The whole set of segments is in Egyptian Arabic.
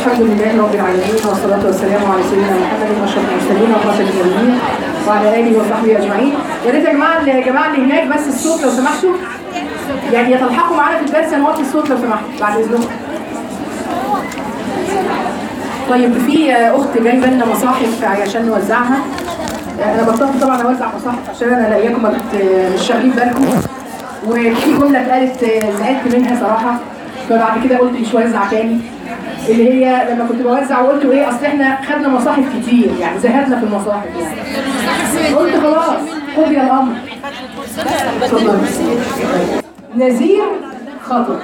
الحمد لله رب العالمين والصلاة والسلام على سيدنا محمد أشرف المرسلين وخاتم النبيين وعلى آله وصحبه أجمعين. يا ريت يا جماعة يا جماعة اللي هناك بس الصوت لو سمحتوا يعني يتلحقوا معانا في الدرس نوطي الصوت لو سمحتوا بعد إذنكم. طيب في أخت جايبة لنا مصاحف عشان نوزعها. أنا بطلت طبعا أوزع مصاحف عشان أنا لاقياكم ما بت- مش شاغلين بالكم. وفي جملة اتقالت زعلت منها صراحة فبعد كده قلت مش هوزع تاني اللي هي لما كنت بوزع قلت ايه اصل احنا خدنا مصاحف كتير يعني زهدنا في المصاحف يعني قلت خلاص قضي الامر اتفضل نذير خطر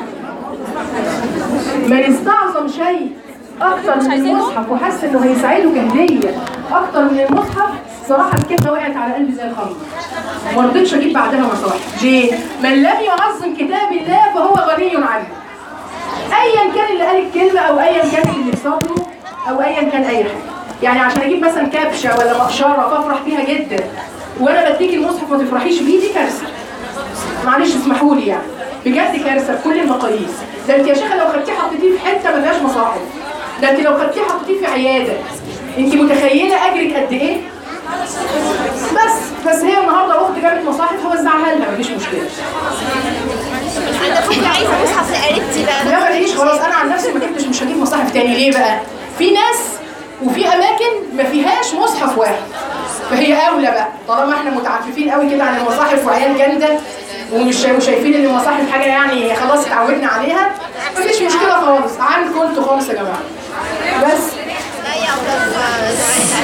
من استعظم شيء اكتر من المصحف وحس انه هيساعده كهديه اكتر من المصحف صراحه الكلمه وقعت على قلبي زي الخمر ما رضيتش اجيب بعدها مصاحف ليه؟ من لم يعظم كتاب الله فهو غني عنه ايا كان اللي قال الكلمه او ايا كان اللي في صدره او ايا كان اي حاجه يعني عشان اجيب مثلا كبشه ولا مقشره فافرح بيها جدا وانا بديك المصحف ما تفرحيش بيه دي كارثه معلش اسمحوا لي يعني بجد كارثه بكل المقاييس ده انت يا شيخه لو خدتيه حطيتيه في حته ما فيهاش مصاحف ده انت لو خدتيه حطيتيه في عياده انت متخيله اجرك قد ايه بس بس هي النهارده اخت جابت مصاحف هوزعها لها مفيش مشكله انا كنت عايزه مصحف لقريبتي بقى لا ماليش خلاص انا عن نفسي ما جبتش مش هجيب مصاحف تاني ليه بقى؟ في ناس وفي اماكن ما فيهاش مصحف واحد فهي اولى بقى طالما احنا متعففين قوي كده عن المصاحف وعيال جامده ومش وشايفين ان المصاحف حاجه يعني خلاص اتعودنا عليها مفيش مشكله خالص عندكم انتوا خالص يا جماعه بس لا يا اولاد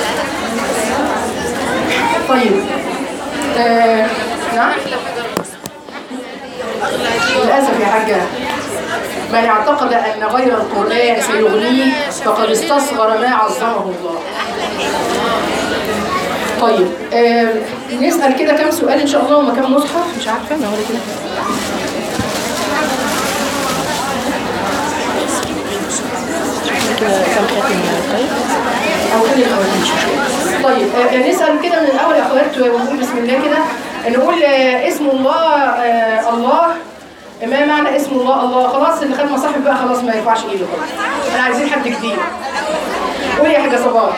طيب آه نعم للأسف يا حاجة من اعتقد أن غير القرآن سيغنيه فقد استصغر ما عظمه الله طيب آه نسأل كده كام سؤال إن شاء الله وما كام مصحف مش عارفة أنا ولا كده أو خلي الأول مش مشكلة. طيب آه نسأل كده من الأول يا أخوات ونقول بسم الله كده نقول آه اسم الله آه الله ما معنى اسم الله الله خلاص اللي خد مصاحف بقى خلاص ما ينفعش ايده خلاص احنا عايزين حد جديد قولي يا حاجة صباح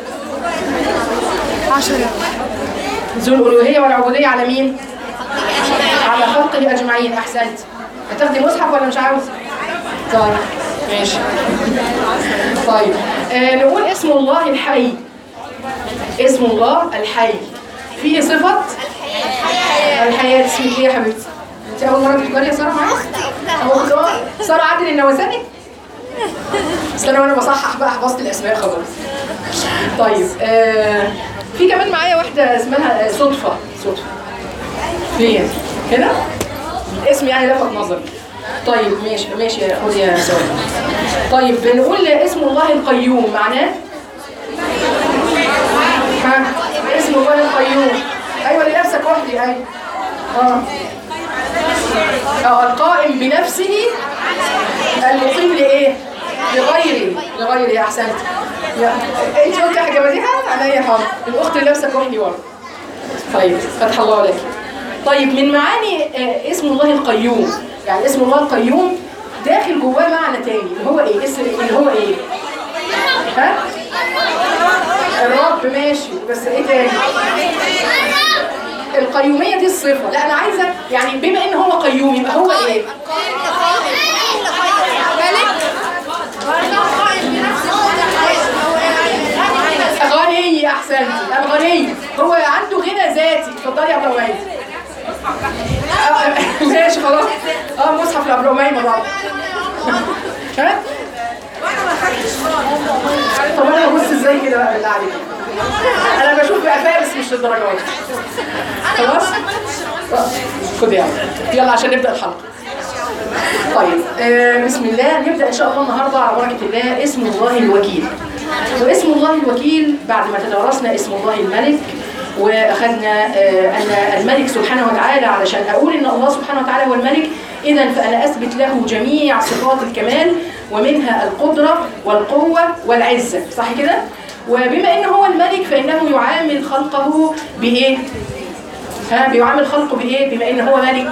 عشرة ذو الألوهية والعبودية على مين؟ على خلقه أجمعين أحسنت هتاخدي مصحف ولا مش عاوز؟ طيب ماشي طيب آه نقول اسم الله الحي اسم الله الحي فيه صفة الحياة اسمك ايه يا حبيبتي؟ انت أول مرة تحضري يا سارة معايا؟ أو أختي سارة عادل النواساني؟ استنى وانا بصحح بقى حفظت الاسماء خلاص طيب آه في كمان معايا واحده اسمها آه، صدفه صدفه فين هنا اسم يعني لفت نظري طيب ماشي ماشي يا خد يا سارة طيب بنقول اسم الله القيوم معناه ها اسم الله القيوم ايوه اللي نفسك وحدي ايوه اه اه القائم بنفسه المقيم لايه؟ لغيره لغيره احسنت يا انت قلتي حاجه بديهه عليا حاضر الاخت اللي لابسه كحلي ورا طيب فتح الله عليك طيب من معاني آه، اسم الله القيوم يعني اسم الله القيوم داخل جواه معنى تاني اللي هو ايه اسم اللي هو ايه ها الرب ماشي بس ايه تاني القيوميه دي الصفه لا انا عايزه يعني بما ان هو قيوم يبقى هو ايه غني احسنتي الغني هو عنده غنى ذاتي اتفضلي يا ابو عمير آه، ماشي خلاص اه مصحف لابو عمير طبعا ها طب انا ببص ازاي كده بقى بالله عليك انا بشوف بقى فارس مش للدرجات خلاص آه، خد يلا يلا عشان نبدا الحلقه طيب آه بسم الله نبدا ان شاء الله النهارده على بركه الله اسم الله الوكيل واسم الله الوكيل بعد ما تدارسنا اسم الله الملك واخذنا آه ان الملك سبحانه وتعالى علشان اقول ان الله سبحانه وتعالى هو الملك اذا فانا اثبت له جميع صفات الكمال ومنها القدره والقوه والعزه صح كده وبما انه هو الملك فانه يعامل خلقه بايه ها بيعامل خلقه بايه بما انه هو ملك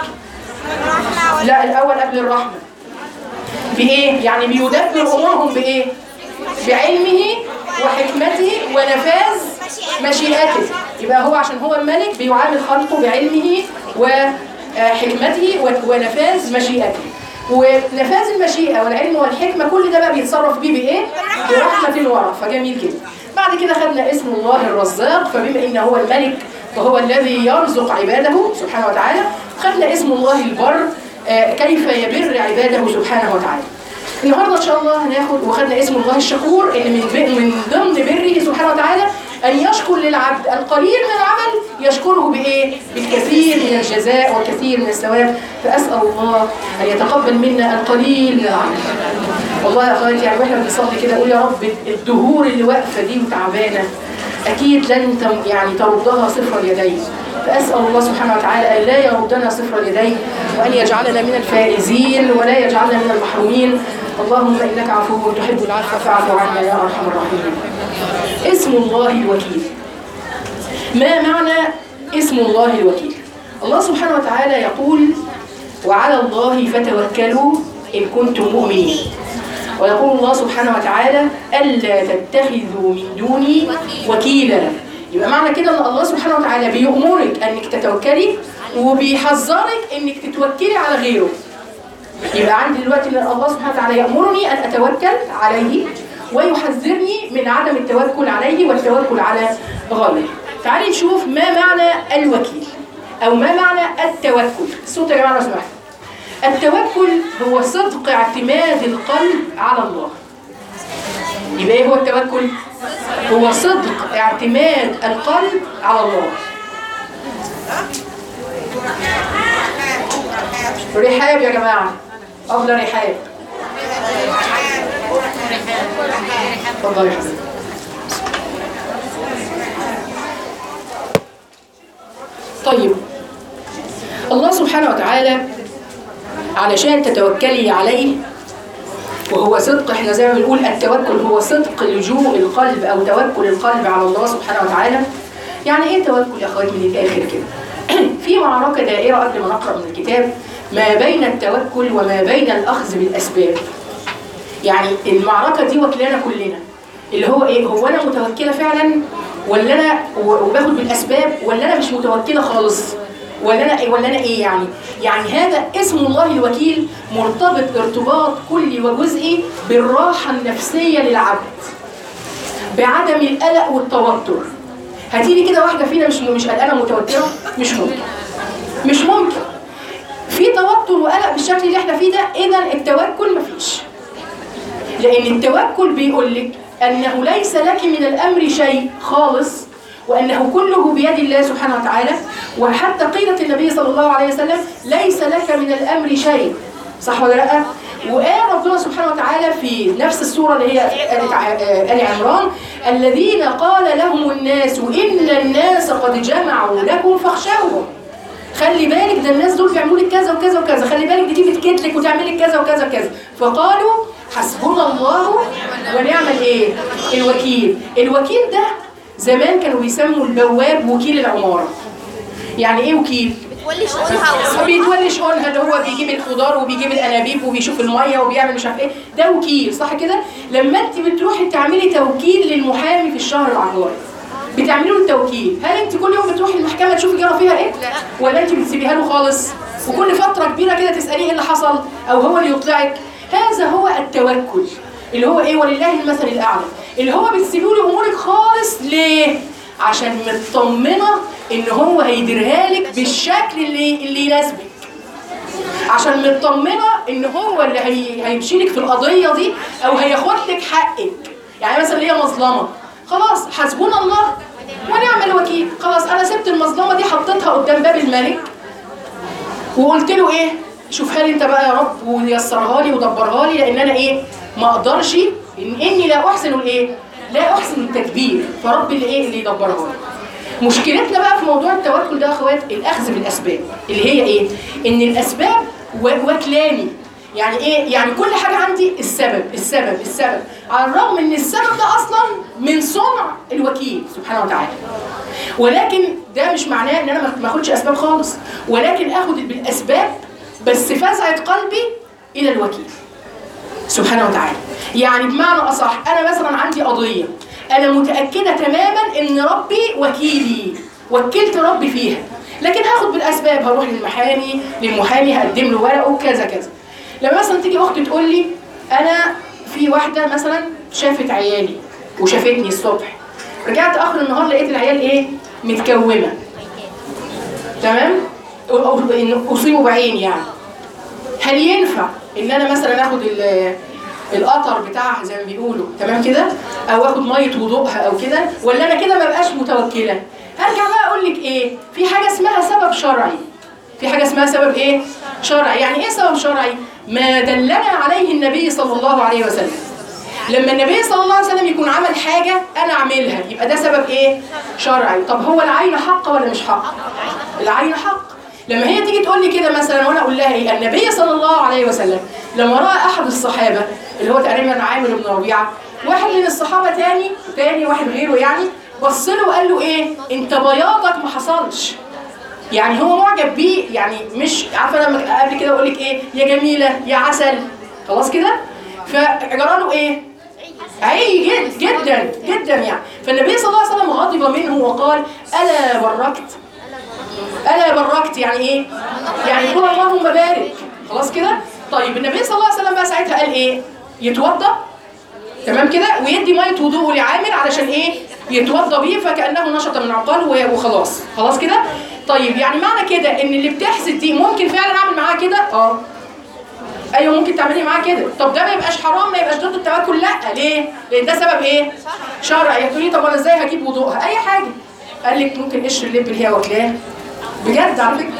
لا الاول قبل الرحمه بايه يعني بيدبر امورهم بايه بعلمه وحكمته ونفاذ مشيئته يبقى هو عشان هو الملك بيعامل خلقه بعلمه وحكمته ونفاذ مشيئته ونفاذ المشيئة والعلم والحكمة كل ده بقى بيتصرف بيه بإيه؟ برحمة ورأفة جميل كده بعد كده خدنا اسم الله الرزاق فبما إن هو الملك وهو الذي يرزق عباده سبحانه وتعالى خدنا اسم الله البر آه، كيف يبر عباده سبحانه وتعالى النهارده ان شاء الله هناخد وخدنا اسم الله الشكور اللي من ب- من ضمن بره سبحانه وتعالى ان يشكر للعبد القليل من العمل يشكره بايه؟ بالكثير من الجزاء والكثير من الثواب فاسال الله ان يتقبل منا القليل من العمل. والله يا اخواتي يعني واحنا بنصلي كده نقول يا رب الدهور اللي واقفه دي وتعبانه اكيد لن تم يعني تردها صفر اليدين فاسال الله سبحانه وتعالى ان لا يردنا صفر اليدين وان يجعلنا من الفائزين ولا يجعلنا من المحرومين اللهم انك عفو تحب العفو فاعف عنا يا ارحم الراحمين اسم الله الوكيل ما معنى اسم الله الوكيل الله سبحانه وتعالى يقول وعلى الله فتوكلوا إن كنتم مؤمنين ويقول الله سبحانه وتعالى ألا تتخذوا من دوني وكيلا يبقى معنى كده ان الله سبحانه وتعالى بيأمرك انك تتوكلي وبيحذرك انك تتوكلي على غيره يبقى عندي دلوقتي ان الله سبحانه وتعالى يأمرني ان اتوكل عليه ويحذرني من عدم التوكل عليه والتوكل على غيره تعالي نشوف ما معنى الوكيل او ما معنى التوكل الصوت يا جماعه لو سمحتوا التوكل هو صدق اعتماد القلب على الله يبقى ايه هو التوكل هو صدق اعتماد القلب على الله رحاب يا جماعه افضل رحاب اتفضل يا حبيبي طيب الله سبحانه وتعالى علشان تتوكلي عليه وهو صدق احنا زي ما بنقول التوكل هو صدق لجوء القلب او توكل القلب على الله سبحانه وتعالى يعني ايه توكل يا اخواتي من الاخر كده في معركه دائره قبل ما نقرا من الكتاب ما بين التوكل وما بين الاخذ بالاسباب يعني المعركه دي واكلانا كلنا اللي هو ايه هو انا متوكله فعلا ولا انا وباخد بالاسباب ولا انا مش متوكله خالص ولا انا ولا انا ايه يعني يعني هذا اسم الله الوكيل مرتبط ارتباط كلي وجزئي بالراحه النفسيه للعبد بعدم القلق والتوتر هتيجي كده واحده فينا مش مش قلقانه متوتره مش ممكن مش ممكن في توتر وقلق بالشكل اللي احنا فيه ده اذا التوكل مفيش لان التوكل بيقول لك انه ليس لك من الامر شيء خالص وانه كله بيد الله سبحانه وتعالى وحتى قيلت النبي صلى الله عليه وسلم ليس لك من الامر شيء صح ولا لا؟ وقال ربنا سبحانه وتعالى في نفس السوره اللي هي ال عمران الذين قال لهم الناس ان الناس قد جمعوا لكم فاخشوهم خلي بالك ده الناس دول بيعملوا لك كذا وكذا وكذا خلي بالك دي بتكيد لك وتعمل لك كذا وكذا وكذا فقالوا حسبنا الله ونعم الايه الوكيل الوكيل ده زمان كانوا بيسموا البواب وكيل العماره يعني ايه وكيل بتولي شؤونها بيتولي شؤونها اللي هو بيجيب الخضار وبيجيب الانابيب وبيشوف الميه وبيعمل مش عارف ايه ده وكيل صح كده لما انت بتروحي تعملي توكيل للمحامي في الشهر العقاري بتعملي له التوكيل هل انت كل يوم بتروحي المحكمه تشوفي جرى فيها ايه لا. ولا انت بتسيبيها له خالص وكل فتره كبيره كده تساليه ايه اللي حصل او هو اللي يطلعك هذا هو التوكل اللي هو ايه ولله المثل الاعلى اللي هو بتسيبي له امورك خالص ليه عشان مطمنه ان هو هيديرها لك بالشكل اللي اللي يناسبك عشان مطمنه ان هو اللي هي... هيمشي لك في القضيه دي او هياخد لك حقك يعني مثلا اللي هي مظلمه خلاص حسبنا الله ونعم الوكيل خلاص انا سبت المظلمه دي حطيتها قدام باب الملك وقلت له ايه شوفها لي انت بقى يا رب ويسرها لي ودبرها لي لان انا ايه ما اقدرش إن اني لا احسن الايه لا احسن التدبير فرب اللي ايه اللي يدبرها لي مشكلتنا بقى في موضوع التوكل ده يا اخوات الاخذ بالاسباب اللي هي ايه ان الاسباب و- وكلاني يعني ايه يعني كل حاجه عندي السبب السبب السبب على الرغم ان السبب ده اصلا من صنع الوكيل سبحانه وتعالى ولكن ده مش معناه ان انا ما- ما اخدش اسباب خالص ولكن اخد بالاسباب بس فزعه قلبي الى الوكيل سبحانه وتعالى يعني بمعنى اصح انا مثلا عندي قضيه انا متاكده تماما ان ربي وكيلي وكلت ربي فيها لكن هاخد بالاسباب هروح للمحامي للمحامي هقدم له ورقه كذا كذا لما مثلا تيجي اختي تقول لي انا في واحده مثلا شافت عيالي وشافتني الصبح رجعت اخر النهار لقيت العيال ايه متكومه تمام أو- أو إن اصيبوا بعين يعني هل ينفع ان انا مثلا اخد ال- القطر بتاعها زي ما بيقولوا تمام كده او اخد ميه وضوءها او كده ولا انا كده ما بقاش متوكله هرجع بقى اقول لك ايه في حاجه اسمها سبب شرعي في حاجه اسمها سبب ايه شرعي يعني ايه سبب شرعي ما دلنا عليه النبي صلى الله عليه وسلم لما النبي صلى الله عليه وسلم يكون عمل حاجه انا اعملها يبقى ده سبب ايه شرعي طب هو العين حق ولا مش حق العين حق لما هي تيجي تقول لي كده مثلا وانا اقول لها ايه النبي صلى الله عليه وسلم لما راى احد الصحابه اللي هو تقريبا عامر بن ربيعه واحد من الصحابه تاني تاني واحد غيره يعني بص له وقال له ايه انت بياضك ما حصلش يعني هو معجب بيه يعني مش عارفه لما قبل كده اقول لك ايه يا جميله يا عسل خلاص كده فجرى له ايه عي جد جدا جدا يعني فالنبي صلى الله عليه وسلم غضب منه وقال الا بركت الا بركت يعني ايه يعني قول اللهم بارك خلاص كده طيب النبي صلى الله عليه وسلم بقى ساعتها قال ايه يتوضا تمام كده ويدي ميه وضوءه لعامر علشان ايه يتوضا بيه فكانه نشط من عقال و- وخلاص خلاص كده طيب يعني معنى كده ان اللي بتحسد دي ممكن فعلا اعمل معاها كده اه ايوه ممكن تعملي معاه كده طب ده ما يبقاش حرام ما يبقاش ضد التوكل لا ليه لان ده سبب ايه شرعي تقولي طب انا ازاي هجيب وضوءها اي حاجه قال لك ممكن قشر اللب اللي هي واكلاه بجد على فكره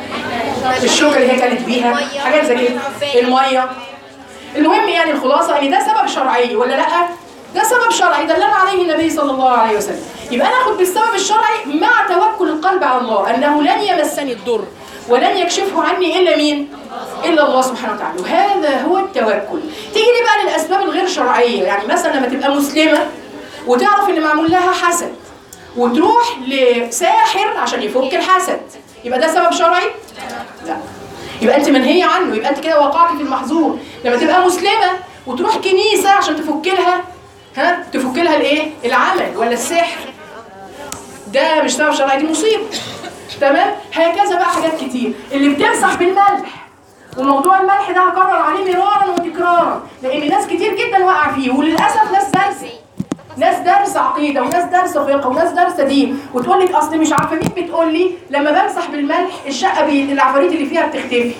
الشوكه اللي هي كانت بيها حاجات زي كده الميه المهم يعني الخلاصه ان ده سبب شرعي ولا لا ده سبب شرعي دلنا عليه النبي صلى الله عليه وسلم يبقى ناخد بالسبب الشرعي مع توكل القلب على الله انه لن يمسني الضر ولن يكشفه عني الا مين الا الله سبحانه وتعالى وهذا هو التوكل تيجي لي بقى للاسباب الغير شرعيه يعني مثلا لما تبقى مسلمه وتعرف ان معمول لها حسد وتروح لساحر عشان يفك الحسد يبقى ده سبب شرعي لا يبقى انت منهيه عنه يبقى انت كده وقعت في المحظور لما تبقى مسلمه وتروح كنيسه عشان تفك لها ها تفك لها الايه العمل ولا السحر ده مش سبب شرعي دي مصيبه تمام هكذا بقى حاجات كتير اللي بتمسح بالملح وموضوع الملح ده هكرر عليه مرارا وتكرارا لان ناس كتير جدا وقع فيه وللاسف ناس دارسه ناس دارسه عقيده وناس دارسه فقه وناس دارسه دين وتقول لك اصل مش عارفه مين بتقول لي لما بمسح بالملح الشقه بي... العفاريت اللي فيها بتختفي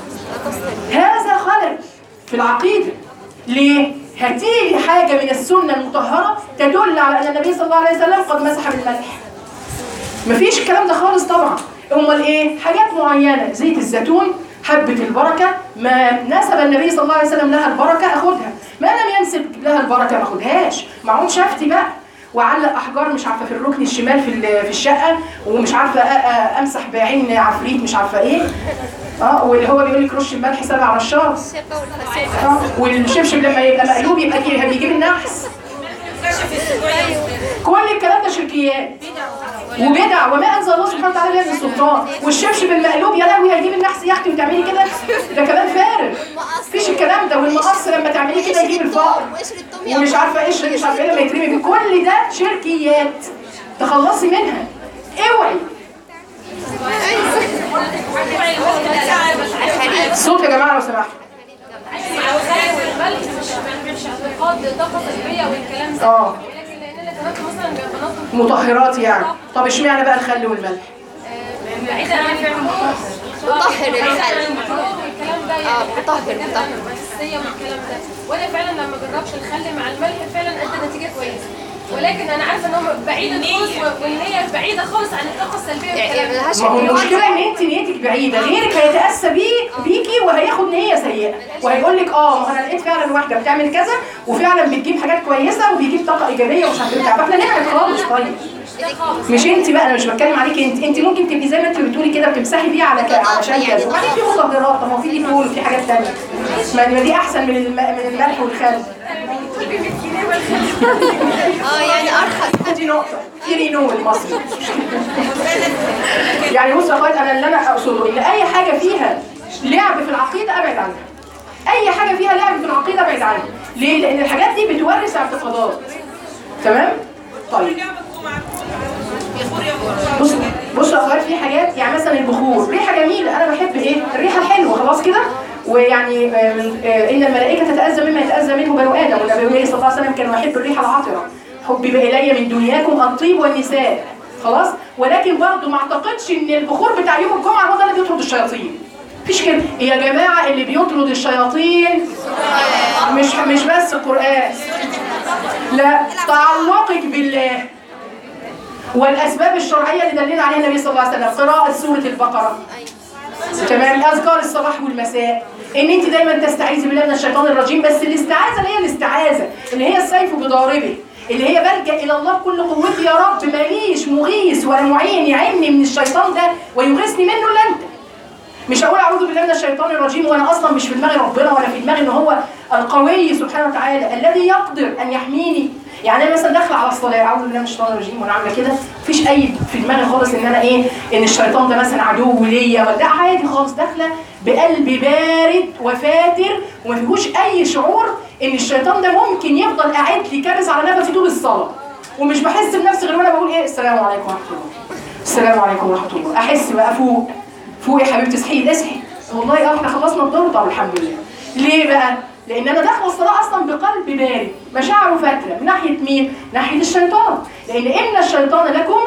هذا خلل في العقيده ليه؟ هاتيلي حاجه من السنه المطهره تدل على ان النبي صلى الله عليه وسلم قد مسح بالملح مفيش الكلام ده خالص طبعا امال ايه حاجات معينه زيت الزيتون حبة البركة ما نسب النبي صلى الله عليه وسلم لها البركة أخدها ما لم ينسب لها البركة ما أخدهاش معون شفتي بقى وعلق أحجار مش عارفة في الركن الشمال في ال- في الشقة ومش عارفة أ- أ- أمسح بعين عفريت مش عارفة إيه اه واللي هو بيقول لك رش الملح سبع رشاش اه والشبشب لما يبقى مقلوب يبقى كده بيجيب النحس كل الكلام ده شركيات وبدع وما انزل الله سبحانه وتعالى بها من سلطان والشبشب المقلوب يا لهوي هيجيب النحس يا اختي وتعملي كده ده كلام فارغ مفيش الكلام ده والمقص لما تعمليه كده يجيب الفقر وقشر التوم ومش عارفه ايش مش عارفه ايه لما يترمي بيه. كل ده شركيات تخلصي منها اوعي الصوت يا جماعه لو سمحتوا الملح مش مش اعتقاد طاقه سلبيه والكلام ده اه ولكن لاننا كمان مثلا بنطلب مطهرات يعني طب اشمعنى بقى الخل والملح بعيدا عن المحمود مطهر الخل. والكلام ده اه مطهر مطهر الاساسيه والكلام ده وانا فعلا لما جربت الخل مع الملح فعلا ادى نتيجه كويسه ولكن انا عارفه ان هو بعيد خالص وان هي بعيده خالص عن الطاقه السلبيه يعني والكلام ده ملهاش ما هو المشكله ان انت نيتك بعيده غيرك هيتاسى بيه بيكي وهياخد نيه سيئه وهيقول لك اه ما انا لقيت فعلا واحده بتعمل كذا وفعلا بتجيب حاجات كويسه وبيجيب طاقه ايجابيه ومش عارفه ايه بتاع. فاحنا نبعد خالص طيب مش انت بقى انا مش بتكلم عليك انت انت ممكن تبقي زي ما انت بتقولي كده بتمسحي بيه على ك... علشان كذا وبعدين في مخدرات طب ما هو في ديتول وفي حاجات ثانيه ما ما دي احسن من الم... من الملح والخل اه يعني ارخص دي نقطه في رينول مصري يعني بص يا اخوات انا اللي انا اقصده ان اي حاجه فيها لعب في العقيده ابعد عنها اي حاجه فيها لعب في العقيده ابعد عنها ليه لان الحاجات دي بتورث اعتقادات تمام طيب بص بص يا اخوات في حاجات يعني مثلا البخور ريحه جميله انا بحب ايه الريحه الحلوه خلاص كده ويعني آه، آه، ان الملائكه تتاذى مما يتاذى منه بنو ادم والنبي صلى الله عليه وسلم كان يحب الريحه العطره حبب الي من دنياكم الطيب والنساء خلاص ولكن برضه ما اعتقدش ان البخور بتاع يوم الجمعه هو ده اللي بيطرد الشياطين مفيش كده يا جماعه اللي بيطرد الشياطين مش مش بس القران لا تعلقك بالله والاسباب الشرعيه اللي دلنا عليها النبي صلى الله عليه وسلم قراءه سوره البقره تمام اذكار الصباح والمساء ان انت دايما تستعيذي بالله من الشيطان الرجيم بس الاستعاذه اللي هي الاستعاذه اللي هي السيف بضاربه اللي هي بلجا الى الله بكل قوتي يا رب ماليش مغيث ولا معين يعني من الشيطان ده ويغيثني منه الا انت مش هقول اعوذ بالله من الشيطان الرجيم وانا اصلا مش في دماغي ربنا ولا في دماغي ان هو القوي سبحانه وتعالى الذي يقدر ان يحميني يعني انا مثلا داخله على الصلاه اعوذ بالله من الشيطان الرجيم وانا عامله كده مفيش اي في دماغي خالص ان انا ايه ان الشيطان ده مثلا عدو ليا ولا لا عادي خالص داخله بقلب بارد وفاتر وما فيهوش اي شعور ان الشيطان ده ممكن يفضل قاعد لي كابس على نفسي طول الصلاه ومش بحس بنفسي غير وانا بقول ايه السلام عليكم ورحمه الله السلام عليكم ورحمه الله احس بقى فوق فوق يا حبيبتي اصحي اصحي والله اه احنا خلصنا الدور طب الحمد لله ليه بقى لان انا داخله الصلاه اصلا بقلب بارد مشاعره فاتره من ناحيه مين ناحيه الشيطان لان ان الشيطان لكم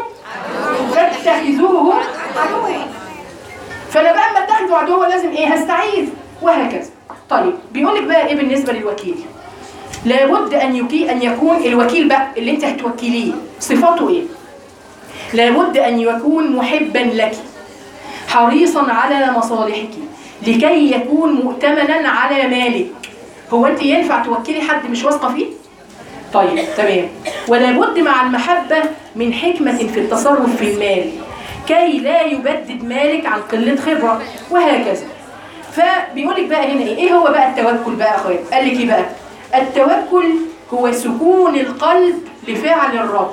فاتخذوه عدوا فانا بقى اما اتخذوا عدوا لازم ايه هستعيذ وهكذا طيب بيقول لك بقى ايه بالنسبه للوكيل لابد ان يكي ان يكون الوكيل بقى اللي انت هتوكليه صفاته ايه لابد ان يكون محبا لك حريصا على مصالحك لكي يكون مؤتمنا على مالك هو انت ينفع توكلي حد مش واثقه فيه طيب تمام ولا بد مع المحبه من حكمه في التصرف في المال كي لا يبدد مالك عن قله خبره وهكذا فبيقول لك بقى هنا ايه ايه هو بقى التوكل بقى يا اخويا قال لك ايه بقى التوكل هو سكون القلب لفعل الرب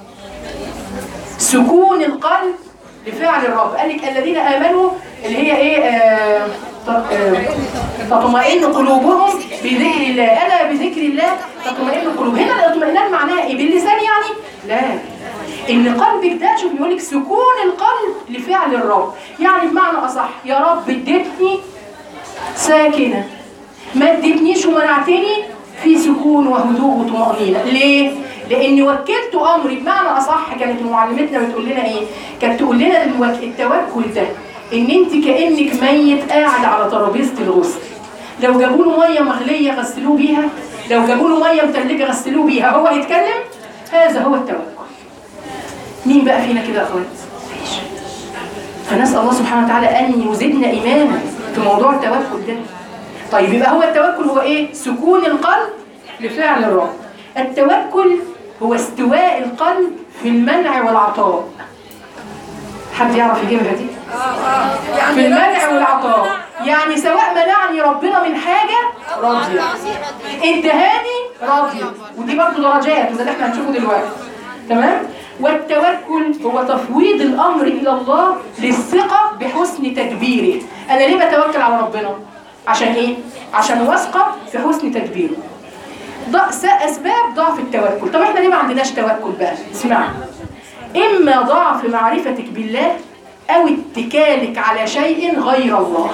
سكون القلب لفعل الرب قال لك الذين امنوا اللي هي ايه آه ت- آه، تطمئن قلوبهم بذكر الله الا بذكر الله تطمئن القلوب هنا الاطمئنان معناها ايه باللسان يعني لا ان قلبك ده شوف بيقول لك سكون القلب لفعل الرب يعني بمعنى اصح يا رب اديتني ساكنه ما اديتنيش ومنعتني في سكون وهدوء وطمأنينة ليه؟ لأني وكلت أمري بمعنى أصح كانت معلمتنا بتقول لنا إيه؟ كانت تقول لنا الوك- التوكل ده إن أنت كأنك ميت قاعد على ترابيزة الغسل لو جابوا له مية مغلية غسلوه بيها لو جابوا له مية متلجة غسلوه بيها هو يتكلم هذا هو التوكل مين بقى فينا كده يا أخوات؟ مفيش فنسأل الله سبحانه وتعالى أن يزدنا إيمانا في موضوع التوكل ده طيب يبقى هو التوكل هو ايه سكون القلب لفعل الرب التوكل هو استواء القلب في المنع والعطاء حد يعرف يجيبها دي في المنع والعطاء يعني سواء منعني ربنا من حاجة راضية ادهاني راضية ودي برضه درجات وده اللي احنا هنشوفه دلوقتي تمام والتوكل هو تفويض الامر الى الله للثقه بحسن تدبيره انا ليه بتوكل على ربنا عشان ايه عشان واثقه في حسن تدبيره ضع س- اسباب ضعف التوكل طب احنا ليه ما عندناش توكل بقى اسمع اما ضعف معرفتك بالله او اتكالك على شيء غير الله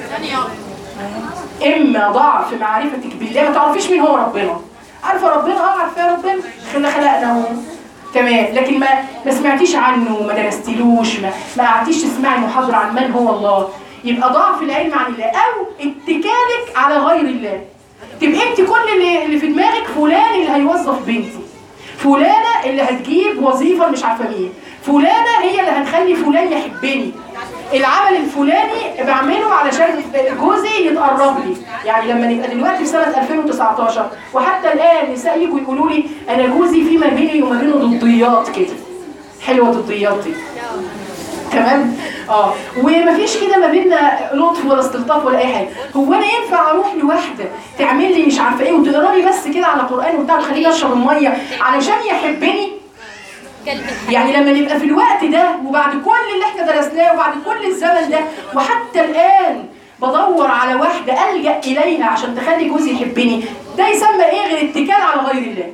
اما ضعف معرفتك بالله ما تعرفيش مين هو ربنا عارفه ربنا اه عارفه ربنا خلق خلقنا هو تمام لكن ما ما سمعتيش عنه ما درستلوش ما ما قعدتيش تسمعي محاضره عن من هو الله يبقى ضعف العلم عن الله او اتكالك على غير الله تبقى انت كل اللي, اللي في دماغك فلان اللي هيوظف بنتي فلانه اللي هتجيب وظيفه مش عارفه مين فلانه هي اللي هتخلي فلان يحبني العمل الفلاني بعمله علشان جوزي يتقرب لي يعني لما نبقى دلوقتي في سنه 2019 وحتى الان نساء يجوا يقولوا لي انا جوزي في ما بيني وما بينه ضديات كده حلوه الضديات دي تمام اه ومفيش كده ما بيننا لطف ولا استلطاف ولا اي حاجه هو انا ينفع اروح لواحده تعمل لي مش عارفه ايه وتقرا لي بس كده على قران وبتاع وتخليني اشرب الميه علشان يحبني يعني لما نبقى في الوقت ده وبعد كل اللي احنا درسناه وبعد كل الزمن ده وحتى الآن بدور على واحده الجا اليها عشان تخلي جوزي يحبني ده يسمى ايه غير اتكال على غير الله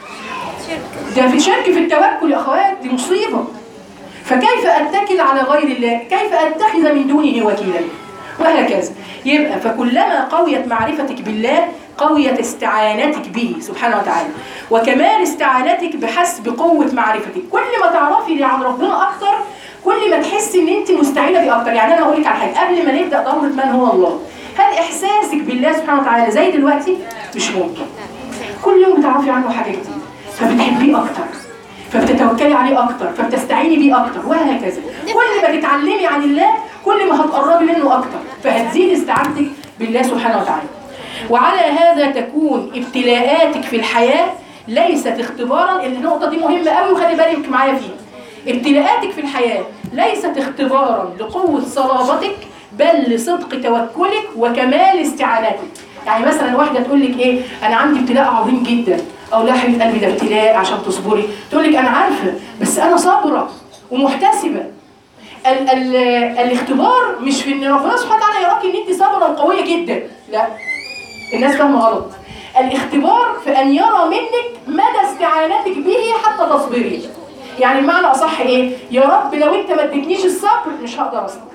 ده في شرك في التوكل يا اخوات دي مصيبه فكيف اتكل على غير الله كيف اتخذ من دونه وكيلا وهكذا يبقى فكلما قويت معرفتك بالله قويت استعانتك به سبحانه وتعالى وكمال استعانتك بحسب قوة معرفتك كل ما تعرفي عن ربنا أكتر كل ما تحسي ان انت مستعينه بيه اكتر يعني انا اقول لك على حاجه قبل ما نبدا دوره من هو الله هل احساسك بالله سبحانه وتعالى زي دلوقتي مش ممكن كل يوم بتعرفي عنه حاجه جديده فبتحبيه اكتر فبتتوكلي عليه اكتر فبتستعيني بيه اكتر وهكذا كل ما تتعلمي عن الله كل ما هتقربي منه اكتر فهتزيد استعانتك بالله سبحانه وتعالى وعلى هذا تكون ابتلاءاتك في الحياه ليست اختبارا النقطه دي مهمه قوي وخلي بالك معايا فيها ابتلاءاتك في الحياة ليست اختبارا لقوة صلابتك بل لصدق توكلك وكمال استعانتك يعني مثلا واحدة تقول لك ايه انا عندي ابتلاء عظيم جدا او لا حبيبة قلبي ده ابتلاء عشان تصبري تقول لك انا عارفة بس انا صابرة ومحتسبة ال ال الاختبار مش في ان ربنا سبحانه وتعالى يراك ان انت صابرة وقوية جدا لا الناس فاهمة غلط الاختبار في ان يرى منك مدى استعانتك به حتى تصبري يعني المعنى اصح ايه يا رب لو انت ما اديتنيش الصبر مش هقدر اصبر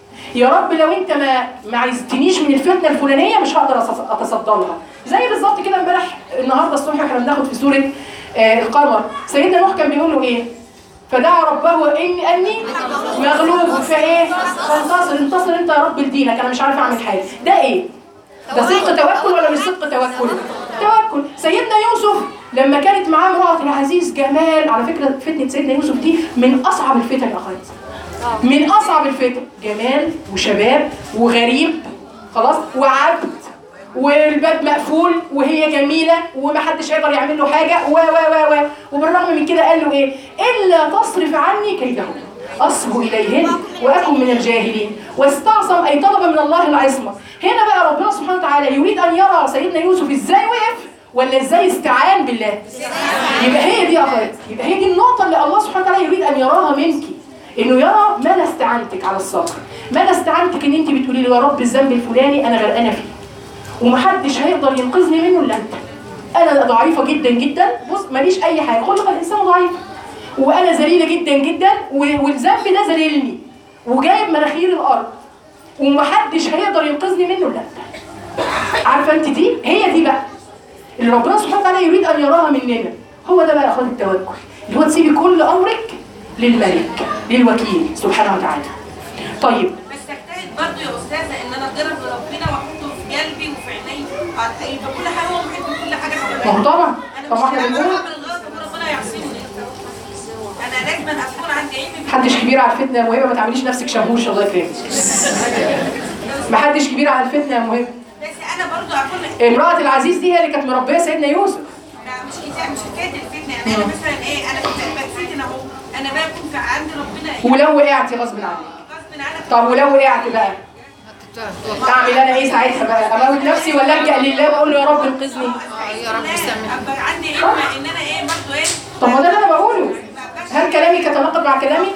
يا رب لو انت ما ما عايزتنيش من الفتنه الفلانيه مش هقدر أتص- اتصدى لها زي بالظبط كده امبارح النهارده الصبح احنا بناخد في سوره آه القمر سيدنا نوح كان بيقول له ايه فدعا ربه اني اني مغلوب فايه فانتصر انتصر انت يا رب لدينك انا مش عارف اعمل حاجه ده ايه ده صدق توكل ولا مش صدق توكل توكل سيدنا يوسف لما كانت معاه امرأة العزيز جمال على فكرة فتنة سيدنا يوسف دي من أصعب الفتن يا أخوات من أصعب الفتن جمال وشباب وغريب خلاص وعبد والباب مقفول وهي جميلة ومحدش يقدر يعمل له حاجة و و و و وبالرغم من كده قال له إيه إلا تصرف عني كيدهن أصب إليهن وأكن من الجاهلين واستعصم أي طلب من الله العصمة هنا بقى ربنا سبحانه وتعالى يريد أن يرى سيدنا يوسف إزاي وقف ولا إزاي استعان بالله يبقى هي دي أخوات يبقى هي دي النقطة اللي الله سبحانه وتعالى يريد أن يراها منك إنه يرى مدى استعانتك على الصبر مدى استعانتك إن أنت بتقولي له يا رب الذنب الفلاني أنا غرقانة فيه ومحدش هيقدر ينقذني منه إلا أنت أنا ضعيفة جدا جدا بص ماليش أي حاجة خلق الإنسان ضعيف وأنا ذليلة جدا جدا و- والذنب ده ذليلني وجايب مناخير الأرض ومحدش هيقدر ينقذني منه إلا أنت عارفة أنت دي هي دي بقى اللي ربنا سبحانه وتعالى يريد ان يراها مننا هو ده بقى يا اخوان التوكل اللي هو تسيبي كل امرك للملك للوكيل سبحانه وتعالى طيب بس اجتهد برضه يا استاذه ان انا اتجرب بربنا واحطه في قلبي وفي عيني على- يبقى كل حاجه هو محب من كل حاجه ما هو حواليا طبعا انا طبعا مش احنا بنقول هعمل الغلط وربنا يعصمني انا لازم اكون عندي علم محدش كبير على الفتنه يا مهمه ما تعمليش نفسك شموش الله يكرمك محدش كبير على الفتنه يا مهمه بس انا برضه اكون امراه العزيز دي هي اللي كانت مربيه سيدنا يوسف لا مش كتير مش حكايه الفتنه يعني انا مثلا ايه انا كنت بتفتن اهو انا بقى كنت عند ربنا ايه ولو وقعتي غصب عنك غصب عنك طب ولو وقعت بقى اعمل انا ايه ساعتها بقى اموت نفسي ولا الجا لله واقول له يا رب انقذني يا رب سامحني ابقى عندي علم ان انا ايه برضه ايه طب ما ده اللي انا بقوله هل كلامي يتناقض مع كلامي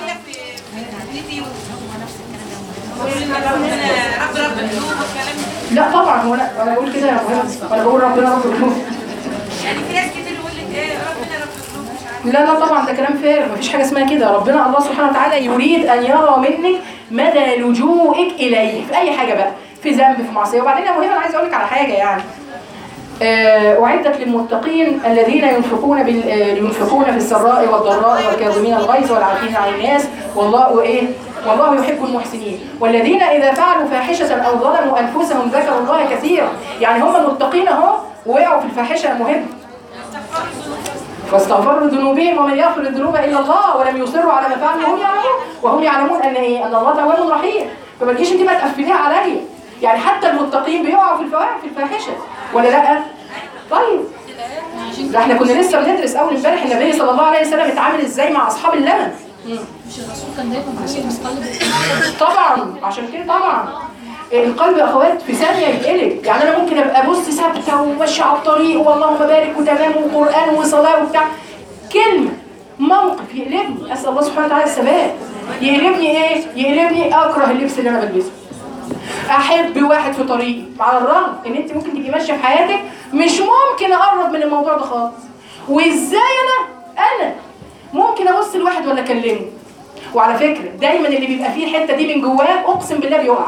رب رب القلوب والكلام ده لا طبعا هو انا انا بقول كده يا مهمه انا بقول ربنا رب القلوب يعني في ناس كتير يقول لك ايه ربنا رب القلوب مش عارف لا لا طبعا ده كلام فارغ مفيش حاجه اسمها كده ربنا الله سبحانه وتعالى يريد ان يرى منك مدى لجوئك اليه في اي حاجه بقى في ذنب في معصيه وبعدين يا مهمه انا عايز اقول لك على حاجه يعني آه، أعدت للمتقين الذين ينفقون بال... آه، ينفقون في السراء والضراء والكاظمين الغيظ والعافين عن الناس والله وإيه والله يحب المحسنين والذين إذا فعلوا فاحشة أو ظلموا أنفسهم ذكروا الله كثيرا يعني هم المتقين أهو وقعوا في الفاحشة مهم فاستغفروا ذنوبهم ومن يغفر الذنوب الا الله ولم يصروا على ما فعلوا وهم يعلمون وهم يعلمون ان ايه ان الله تواب رحيم فما تجيش انت بقى تقفليها عليا يعني حتى المتقين بيقعوا في الفواحش في الفاحشه ولا لا طيب ده احنا كنا لسه بندرس اول امبارح النبي صلى الله عليه وسلم اتعامل ازاي مع اصحاب اللمن مش الرسول كان دايما بيقول مسقلب طبعا عشان كده طبعا القلب يا اخوات في ثانيه يتقلب يعني انا ممكن ابقى بص ثابته وماشيه على الطريق واللهم بارك وتمام وقران وصلاه وبتاع كلمه موقف يقلبني اسال الله سبحانه وتعالى الثبات يقلبني ايه يقلبني اكره اللبس اللي انا بلبسه احب واحد في طريقي على الرغم ان انت ممكن تبقي ماشيه في حياتك مش ممكن اقرب من الموضوع ده خالص وازاي انا انا ممكن ابص لواحد ولا اكلمه وعلى فكره دايما اللي بيبقى فيه الحته دي من جواه اقسم بالله بيقع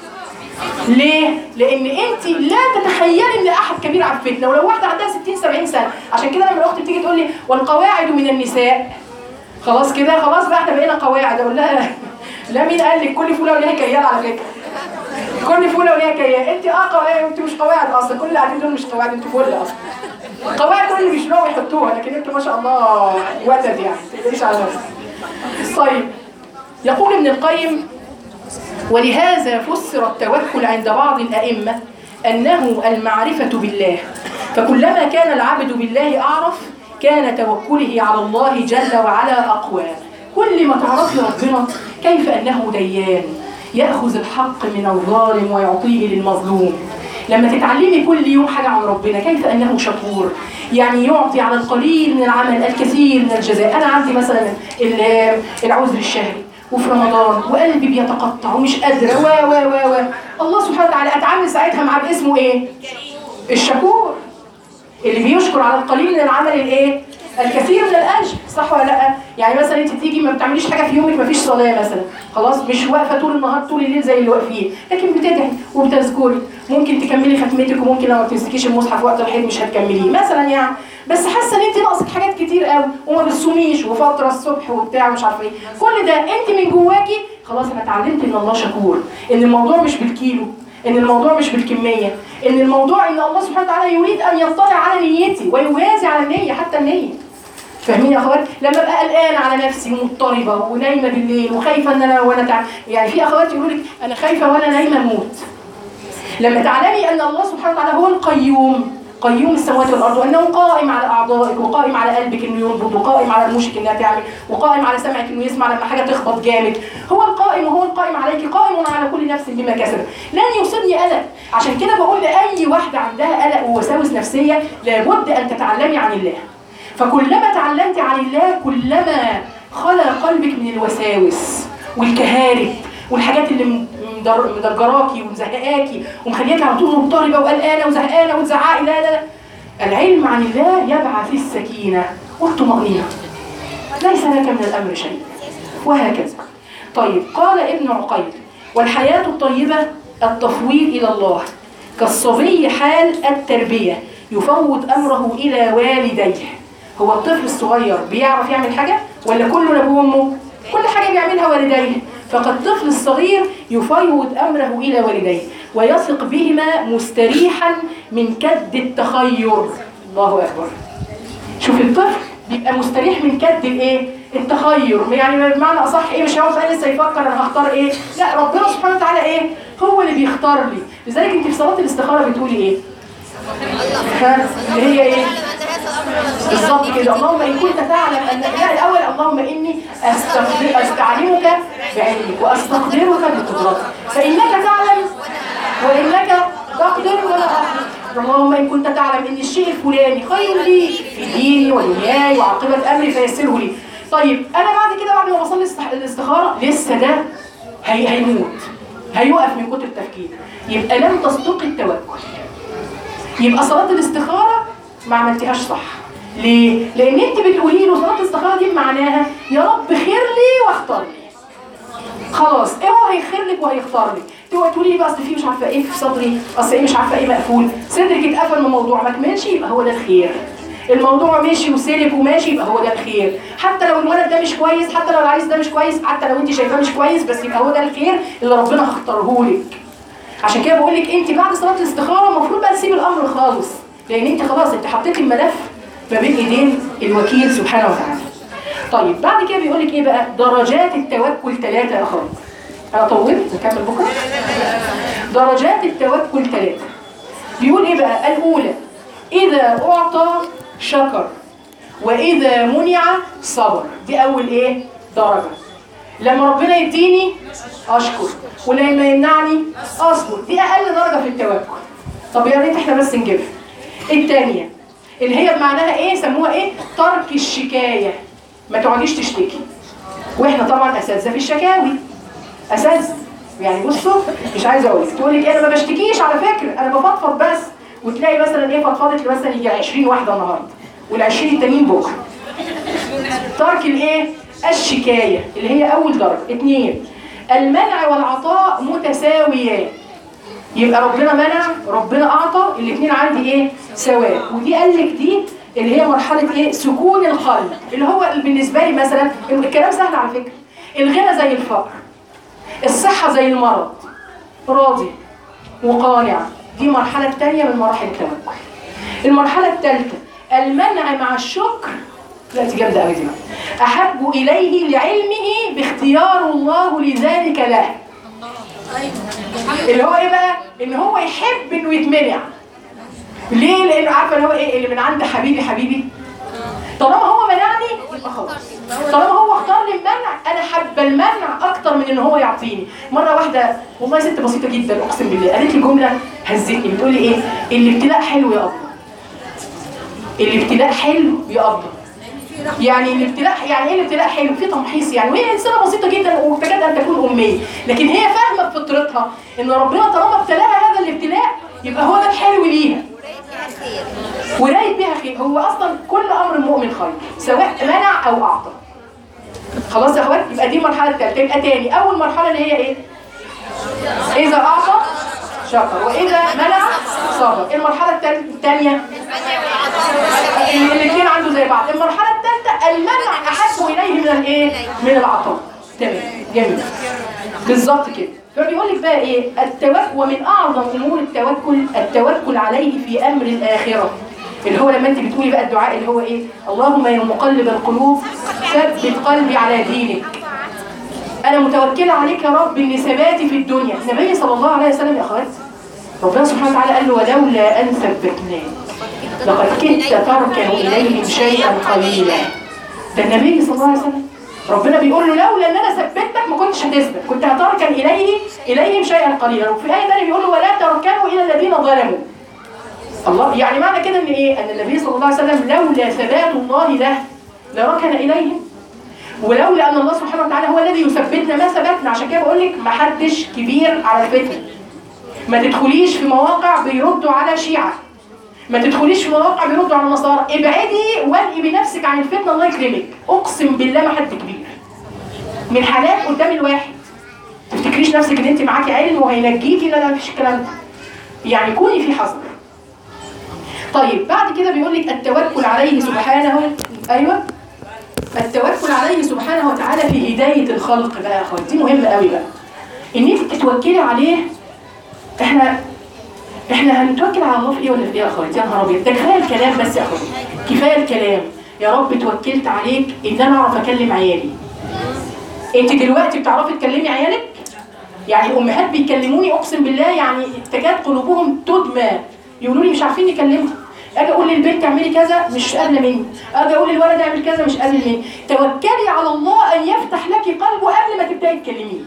ليه؟ لأن أنت لا تتخيلي إن أحد كبير على الفتنة ولو واحدة عندها 60 70 سنة، عشان كده لما الأخت بتيجي تقول لي والقواعد من النساء خلاص كده خلاص بقى احنا بقينا قواعد أقول لها لا مين قال لك كل فولة وليها كيال على فكرة. كل فولة وليها كيال، أنت أه قواعد أنت مش قواعد أصلا، كل اللي قاعدين دول مش قواعد أنتوا فلة أصلا. القواعد دول اللي بيشيلوها ويحطوها لكن أنتوا ما شاء الله وتد يعني، ما تقلقيش على نفسك. طيب يقول ابن القيم ولهذا فسر التوكل عند بعض الأئمة أنه المعرفة بالله فكلما كان العبد بالله أعرف كان توكله على الله جل وعلا أقوى كل ما تعرفي ربنا كيف أنه ديان يأخذ الحق من الظالم ويعطيه للمظلوم لما تتعلمي كل يوم حاجة عن ربنا كيف أنه شكور يعني يعطي على القليل من العمل الكثير من الجزاء أنا عندي مثلا ال- العذر الشهري وفي رمضان وقلبي بيتقطع ومش قادرة و و و و الله سبحانه وتعالى أتعامل ساعتها معاه باسمه إيه؟ الشكور اللي بيشكر على القليل من العمل الايه الكثير من الاجر صح ولا لا يعني مثلا انت تيجي ما بتعمليش حاجه في يومك ما فيش صلاه مثلا خلاص مش واقفه طول النهار طول الليل زي اللي واقفين لكن بتدعي وبتذكري ممكن تكملي ختمتك وممكن لو ما تمسكيش المصحف وقت الحيض مش هتكمليه مثلا يعني بس حاسه ان انت ناقصك حاجات كتير قوي وما بتصوميش وفتره الصبح وبتاع ومش عارفه ايه كل ده انت من جواكي خلاص انا اتعلمت ان الله شكور ان الموضوع مش بالكيلو ان الموضوع مش بالكميه ان الموضوع ان الله سبحانه وتعالى يريد ان يطلع على نيتي ويوازي على النيه حتى النيه فاهمين يا اخوات لما ابقى قلقان على نفسي ومضطربه ونايمه بالليل وخايفه ان انا وانا تع... يعني في اخوات يقولوا لك انا خايفه وانا نايمه اموت لما تعلمي ان الله سبحانه وتعالى هو القيوم قيوم السماوات والارض وانه قائم على اعضائك وقائم على قلبك انه ينبض وقائم على رموشك انها تعمل وقائم على سمعك انه يسمع لما حاجه تخبط جامد هو القائم وهو القائم عليك قائم على كل نفس بما كسبت لن يصيبني قلق عشان كده بقول لاي واحده عندها قلق ووساوس نفسيه لابد ان تتعلمي عن الله فكلما تعلمت عن الله كلما خلى قلبك من الوساوس والكهارب والحاجات اللي م- مدر- مدجراكي ومزهقاكي ومخلياكي على طول مضطربه وقلقانه وزهقانه وتزعقي لا لا لا العلم عن الله يبعث السكينه والطمانينه ليس لك من الامر شيء وهكذا طيب قال ابن عقيل والحياه الطيبه التفويض الى الله كالصبي حال التربيه يفوض امره الى والديه هو الطفل الصغير بيعرف يعمل حاجه ولا كله لابوه وامه كل حاجه بيعملها والديه فالطفل الصغير يفوض امره الى والديه ويثق بهما مستريحا من كد التخير الله اكبر شوف الطفل بيبقى مستريح من كد الايه التخير يعني بمعنى اصح ايه مش هيقعد بقى لسه يفكر انا هختار ايه لا ربنا سبحانه وتعالى ايه هو اللي بيختار لي لذلك انت في صلاه الاستخاره بتقولي ايه ها اللي هي ايه بالظبط كده اللهم ان كنت تعلم ان لا الاول اللهم اني أستقدر استعلمك بعلمك واستقدرك بقدرتك فانك تعلم وانك تقدر ولا اقدر اللهم ان كنت تعلم ان الشيء الفلاني خير لي في ديني ودنياي وعاقبه امري فيسره لي طيب انا بعد كده بعد ما بصلي الاست- الاستخاره لسه ده هي هيموت هيقف من كتر التفكير يبقى لم تصدق التوكل يبقى صلاة الاستخارة ما عملتيهاش صح ليه؟ لأن أنت بتقولي له صلاة الاستخارة دي معناها يا رب خير لي واختار لي خلاص ايه هو هيخير لك وهيختار لك تقعدي تقولي لي بقى اصل في مش عارفه ايه في صدري اصل ايه مش عارفه ايه مقفول صدرك اتقفل من الموضوع ما كملش يبقى هو ده الخير الموضوع مشي وسلك وماشي يبقى هو ده الخير حتى لو الولد ده مش كويس حتى لو العريس ده مش كويس حتى لو انت شايفاه مش كويس بس يبقى هو ده الخير اللي ربنا هختاره لك عشان كده بقول لك انت بعد صلاه الاستخاره المفروض بقى تسيبي الامر خالص لان انت خلاص انت حطيتي الملف ما بين ايدين الوكيل سبحانه وتعالى طيب بعد كده بيقول لك ايه بقى درجات التوكل ثلاثه يا اخوات انا طولت نكمل بكره درجات التوكل ثلاثه بيقول ايه بقى الاولى اذا اعطى شكر واذا منع صبر دي اول ايه درجه لما ربنا يديني اشكر ولما يمنعني اصبر دي اقل درجه في التوكل طب يا ريت احنا بس نجيبها الثانيه اللي هي بمعناها ايه سموها ايه ترك الشكايه ما تقعديش تشتكي واحنا طبعا اساتذه في الشكاوي اساتذه يعني بصوا مش عايزه اقول لك تقول لك انا ما بشتكيش على فكره انا بفضفض بس وتلاقي مثلا ايه فضفضت لي مثلا يجي 20 واحده النهارده وال20 التانيين بكره ترك الايه الشكايه اللي هي اول درجه اثنين المنع والعطاء متساويان يبقى ربنا منع ربنا اعطى الاثنين عندي ايه سواء ودي قال لك دي اللي هي مرحله ايه سكون القلب اللي هو بالنسبه لي مثلا الكلام سهل على فكره الغنى زي الفقر الصحه زي المرض راضي وقانع دي المرحله الثانيه من مراحل التوكل المرحله الثالثه المنع مع الشكر لا دي جامده قوي دي بقى. احب اليه لعلمه باختيار الله لذلك له اللي هو ايه بقى ان هو يحب انه يتمنع ليه لانه عارفه اللي هو ايه اللي من عند حبيبي حبيبي طالما هو منعني يبقى خلاص طالما هو اختار لي المنع انا حابه المنع اكتر من ان هو يعطيني مره واحده والله ست بسيطه جدا اقسم بالله قالت لي جمله هزتني بتقول لي ايه الابتلاء حلو يا الله الابتلاء حلو يا الله يعني الابتلاء يعني ايه الابتلاء حلو في تمحيص يعني وهي انسانه بسيطه جدا وتكاد ان تكون اميه لكن هي فاهمه بفطرتها ان ربنا طالما ابتلاها هذا الابتلاء يبقى هو ده الحلو ليها ورايد بها خير هو اصلا كل امر المؤمن خير سواء منع او اعطى خلاص يا اخوات يبقى دي المرحله الثالثه يبقى تاني اول مرحله اللي هي ايه اذا اعطى شكر واذا منع صبر المرحله الثانيه الاثنين عنده زي بعض المرحله الثالثه المنع احب اليه من الايه من العطاء تمام جميل بالظبط كده فبيقول لك بقى ايه التوكل ومن اعظم امور التوكل التوكل عليه في امر الاخره اللي هو لما انت بتقولي بقى الدعاء اللي هو ايه اللهم يا مقلب القلوب ثبت قلبي على دينك انا متوكله عليك يا رب ان ثباتي في الدنيا النبي صلى الله عليه وسلم يا اخوات ربنا سبحانه وتعالى قال له ولولا ان ثبتناك لقد كدت تركن اليهم شيئا قليلا ده النبي صلى الله عليه وسلم ربنا بيقول له لولا ان انا ثبتك ما كنتش هتثبت كنت هتركن اليه اليهم شيئا قليلا وفي ايه ثانيه بيقول له ولا تركنوا الى الذين ظلموا الله يعني معنى كده ان ايه ان النبي صلى الله عليه وسلم لولا ثبات الله له لركن اليهم ولولا ان الله سبحانه وتعالى هو الذي يثبتنا ما ثبتنا عشان كده بقول لك ما حدش كبير على الفتن ما تدخليش في مواقع بيردوا على شيعه ما تدخليش في مواقع بيردوا على النصارى ابعدي وانقي بنفسك عن الفتنه الله يكرمك اقسم بالله ما حد كبير من حالات قدام الواحد تفتكريش نفسك ان انت معاكي علم وهينجيكي لا لا مفيش الكلام ده يعني كوني في حذر طيب بعد كده بيقول لك التوكل عليه سبحانه ايوه التوكل عليه سبحانه وتعالى في هدايه الخلق بقى يا اخوات دي مهمه قوي بقى ان انت تتوكلي عليه احنا احنا هنتوكل على الله في ايه ولا في ايه يا اخوات يا نهار ابيض ده كفايه الكلام بس يا اخوات كفايه الكلام يا رب توكلت عليك ان انا اعرف اكلم عيالي انت دلوقتي بتعرفي تكلمي عيالك يعني الامهات بيكلموني اقسم بالله يعني تكاد قلوبهم تدمى يقولوا لي مش عارفين نكلمها اجي اقول للبنت اعملي كذا مش قابله مني اجي اقول للولد اعمل كذا مش قابل مني توكلي على الله ان يفتح لك قلبه قبل ما تبداي تكلميه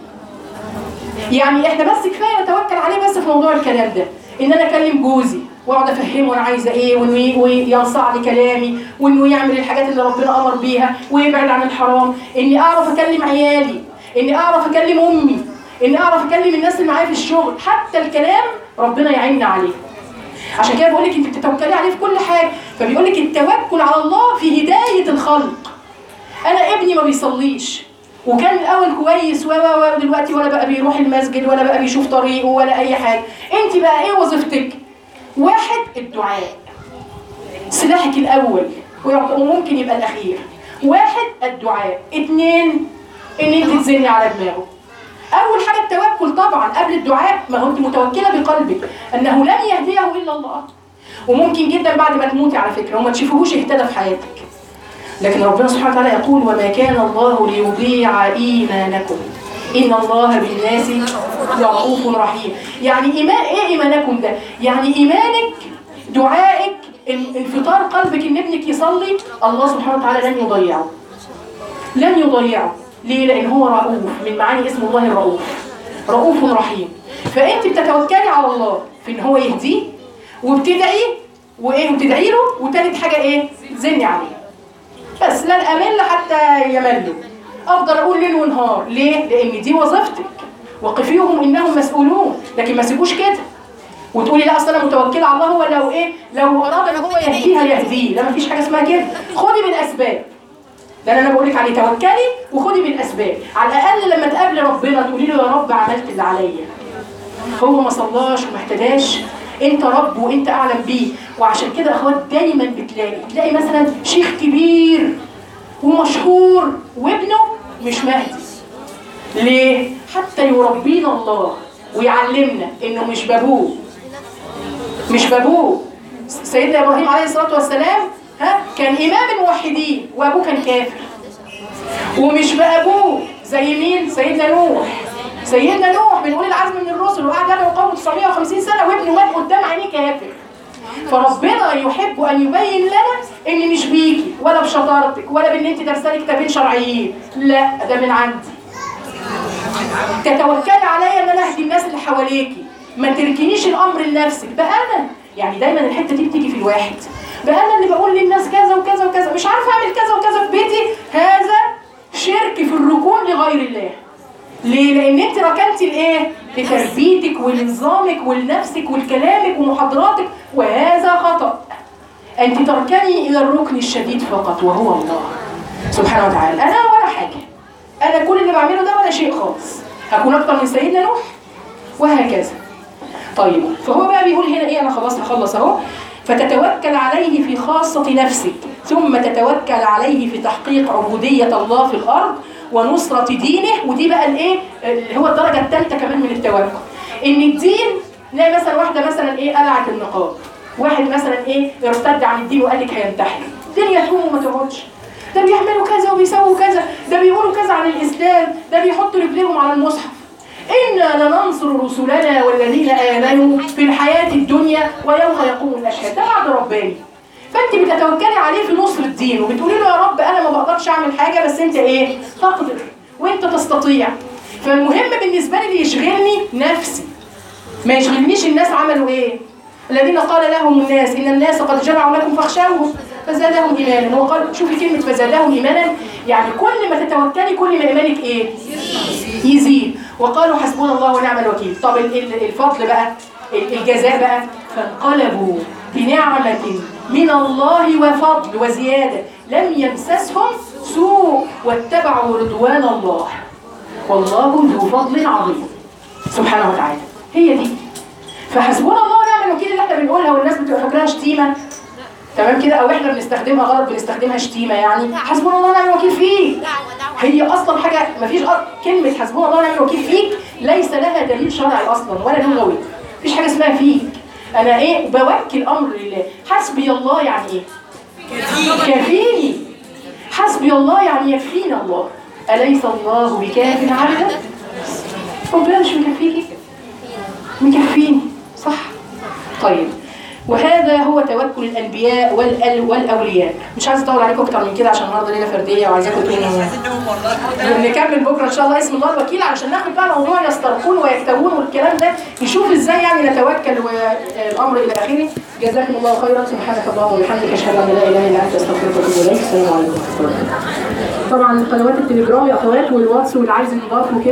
يعني احنا بس كفايه نتوكل عليه بس في موضوع الكلام ده ان انا اكلم جوزي واقعد افهمه انا عايزه ايه وانه وينصاع لي كلامي وانه يعمل الحاجات اللي ربنا امر بيها ويبعد عن الحرام اني اعرف اكلم عيالي اني اعرف اكلم امي اني اعرف اكلم الناس اللي معايا في الشغل حتى الكلام ربنا يعيننا عليه عشان كده بقول لك انت بتتوكلي عليه في كل حاجه فبيقول لك التوكل على الله في هدايه الخلق انا ابني ما بيصليش وكان الاول كويس و و دلوقتي ولا بقى بيروح المسجد ولا بقى بيشوف طريقه ولا اي حاجه انت بقى ايه وظيفتك واحد الدعاء سلاحك الاول وممكن يبقى الاخير واحد الدعاء اتنين ان انت تزني على دماغه اول حاجه التوكل طبعا قبل الدعاء ما هو انت متوكله بقلبك انه لن يهديه الا الله وممكن جدا بعد ما تموتي على فكره وما تشوفوهوش اهتدى في حياتك لكن ربنا سبحانه وتعالى يقول وما كان الله ليضيع ايمانكم ان الله بالناس لرؤوف رحيم يعني ايمان ايه ايمانكم ده يعني ايمانك دعائك انفطار قلبك ان ابنك يصلي الله سبحانه وتعالى لن يضيعه لن يضيعه ليه؟ لأن هو رؤوف من معاني اسم الله الرؤوف رؤوف رحيم فأنت بتتوكلي على الله في إن هو يهديه وبتدعي وإيه وبتدعي له وتالت حاجة إيه؟ زني عليه بس لن أمل حتى يمل أفضل أقول ليل ونهار ليه؟ لأن دي وظيفتك وقفيهم انهم مسؤولون لكن ما سيبوش كده وتقولي لا اصل انا متوكله على الله هو لو ايه لو اراد ان هو يهديها يهديه لا مفيش حاجه اسمها كده خدي بالاسباب ده اللي انا بقول لك عليه توكلي وخدي بالاسباب على الاقل لما تقابلي ربنا تقولي له يا رب عملت اللي عليا هو ما صلاش وما اهتداش انت رب وانت اعلم بيه وعشان كده يا اخوات دايما بتلاقي تلاقي مثلا شيخ كبير ومشهور وابنه مش مهدي ليه حتى يربينا الله ويعلمنا انه مش بابوه مش بابوه سيدنا ابراهيم عليه الصلاه والسلام ها كان امام الموحدين وابوه كان كافر ومش بابوه زي مين سيدنا نوح سيدنا نوح من اولي العزم من الرسل وقعد يدعو قومه 950 سنه وابنه مات قدام عينيه كافر فربنا يحب ان يبين لنا ان مش بيكي ولا بشطارتك ولا بان انت دارسه لي كتابين شرعيين لا ده من عندي تتوكلي عليا ان انا اهدي الناس اللي حواليكي ما تركنيش الامر لنفسك بقى انا يعني دايما الحته دي بتيجي في الواحد بقى انا اللي بقول للناس كذا وكذا وكذا مش عارفه اعمل كذا وكذا في بيتي هذا شرك في الركون لغير الله ليه؟ لأن أنت ركنتي لإيه؟ لتربيتك ولنظامك ولنفسك ولكلامك ومحاضراتك وهذا خطأ. أنت تركني إلى الركن الشديد فقط وهو الله سبحانه وتعالى. أنا ولا حاجة. أنا كل اللي بعمله ده ولا شيء خالص. هكون أكتر من سيدنا نوح وهكذا. طيب فهو بقى بيقول هنا إيه أنا خلاص هخلص أهو. فتتوكل عليه في خاصة نفسك ثم تتوكل عليه في تحقيق عبودية الله في الأرض ونصرة دينه ودي بقى الايه اللي هو الدرجة الثالثة كمان من التوكل ان الدين نلاقي مثلا واحدة مثلا ايه قلعت النقاب واحد مثلا ايه ارتد عن الدين وقال لك هينتحر الدنيا تقوم وما تقعدش ده بيعملوا كذا وبيسووا كذا ده بيقولوا كذا عن الاسلام ده بيحطوا رجليهم على المصحف إنا لننصر رسلنا والذين آمنوا في الحياة الدنيا ويوم يقوم الأشهاد ده وعد رباني فانت بتتوكلي عليه في نصر الدين وبتقولي له يا رب انا ما بقدرش اعمل حاجه بس انت ايه تقدر وانت تستطيع فالمهم بالنسبه لي اللي يشغلني نفسي ما يشغلنيش الناس عملوا ايه الذين قال لهم الناس ان الناس قد جمعوا لكم فاخشوهم فزادهم ايمانا هو قال شوفي كلمه فزادهم ايمانا يعني كل ما تتوكلي كل ما ايمانك ايه يزيد وقالوا حسبنا الله ونعم الوكيل طب ال- ال- الفضل بقى ال- الجزاء بقى فانقلبوا بنعمة من الله وفضل وزيادة لم يمسسهم سوء واتبعوا رضوان الله والله ذو فضل عظيم سبحانه وتعالى هي دي فحسبنا الله ونعم الوكيل اللي احنا بنقولها والناس بتبقى فاكراها شتيمه تمام كده او احنا بنستخدمها غلط بنستخدمها شتيمه يعني حسبنا الله ونعم الوكيل فيك دعوة دعوة هي اصلا حاجه مفيش أ- كلمه حسبنا الله ونعم الوكيل فيك ليس لها دليل شرعي اصلا ولا لغوي مفيش حاجه اسمها فيك انا ايه بوكل امر لله حسبي الله يعني ايه كفيني حسبي الله يعني يكفينا الله اليس الله بكاف عبدا ربنا مش مكفيكي مكفيني صح طيب وهذا هو توكل الانبياء والأل والاولياء مش عايز اطول عليكم اكتر من كده عشان النهارده ليله فرديه وعايزاكم تكونوا نكمل بكره ان شاء الله اسم الله الوكيل علشان ناخد بقى موضوع يسترقون ويكتبون والكلام ده نشوف ازاي يعني نتوكل والامر الى اخره جزاكم الله خيرا سبحانك اللهم وبحمدك اشهد ان لا اله الا انت استغفرك واتوب اليك السلام عليكم ورحمه الله طبعا قنوات التليجرام يا اخوات والواتس واللي عايز ينضاف وكده